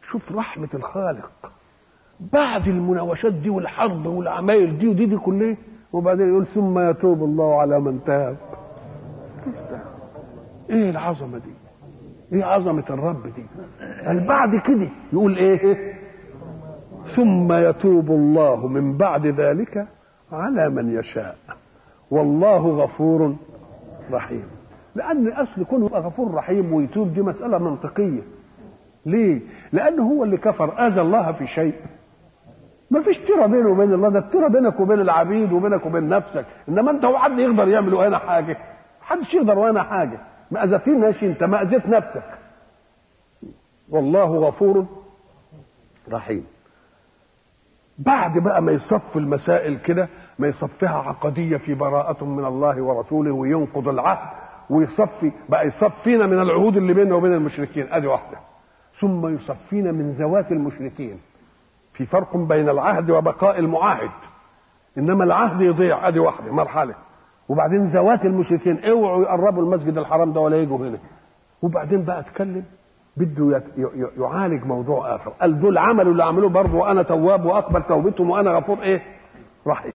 شوف رحمة الخالق بعد المناوشات دي والحرب والعمايل دي ودي دي كلها وبعدين يقول ثم يتوب الله على من تاب ايه العظمه دي ايه عظمه الرب دي قال بعد كده يقول ايه ثم يتوب الله من بعد ذلك على من يشاء والله غفور رحيم لان اصل كونه غفور رحيم ويتوب دي مساله منطقيه ليه لانه هو اللي كفر اذى الله في شيء ما فيش تيره بينه وبين الله ده التيره بينك وبين العبيد وبينك وبين نفسك انما انت هو حد يقدر يعمل وانا حاجه محدش يقدر وانا حاجه ما اذيتناش انت ما اذيت نفسك والله غفور رحيم بعد بقى ما يصف المسائل كده ما يصفها عقديه في براءة من الله ورسوله وينقض العهد ويصفي بقى يصفينا من العهود اللي بيننا وبين المشركين ادي واحده ثم يصفينا من ذوات المشركين في فرق بين العهد وبقاء المعاهد انما العهد يضيع ادي واحده مرحله وبعدين ذوات المشركين اوعوا يقربوا المسجد الحرام ده ولا يجوا هنا وبعدين بقى اتكلم بده يعالج موضوع اخر قال دول عملوا اللي عملوه برضه وانا تواب واقبل توبتهم وانا غفور ايه رحيم